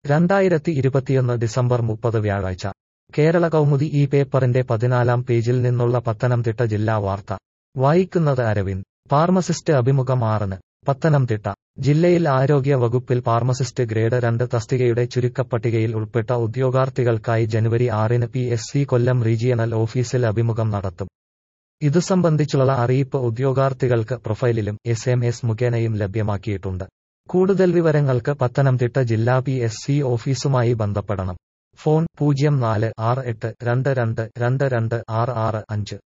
രണ്ടായിരത്തി ഇരുപത്തിയൊന്ന് ഡിസംബർ മുപ്പത് വ്യാഴാഴ്ച കേരള കൗമുദി ഈ പേപ്പറിന്റെ പതിനാലാം പേജിൽ നിന്നുള്ള പത്തനംതിട്ട ജില്ലാ വാർത്ത വായിക്കുന്നത് അരവിന്ദ് ഫാർമസിസ്റ്റ് അഭിമുഖം ആറിന് പത്തനംതിട്ട ജില്ലയിൽ ആരോഗ്യ വകുപ്പിൽ ഫാർമസിസ്റ്റ് ഗ്രേഡ് രണ്ട് തസ്തികയുടെ ചുരുക്കപ്പട്ടികയിൽ ഉൾപ്പെട്ട ഉദ്യോഗാർത്ഥികൾക്കായി ജനുവരി ആറിന് P S C Kollam regional office അഭിമുഖം നടത്തും ഇതു സംബന്ധിച്ചുള്ള അറിയിപ്പ് ഉദ്യോഗാർത്ഥികൾക്ക് പ്രൊഫൈലിലും എസ് എം എസ് മുഖേനയും ലഭ്യമാക്കിയിട്ടുണ്ട് കൂടുതൽ വിവരങ്ങൾക്ക് പത്തനംതിട്ട ജില്ലാ പി എസ് സി ഓഫീസുമായി ബന്ധപ്പെടണം ഫോൺ പൂജ്യം നാല് ആറ് എട്ട് രണ്ട് രണ്ട് രണ്ട് രണ്ട് ആറ് ആറ് അഞ്ച്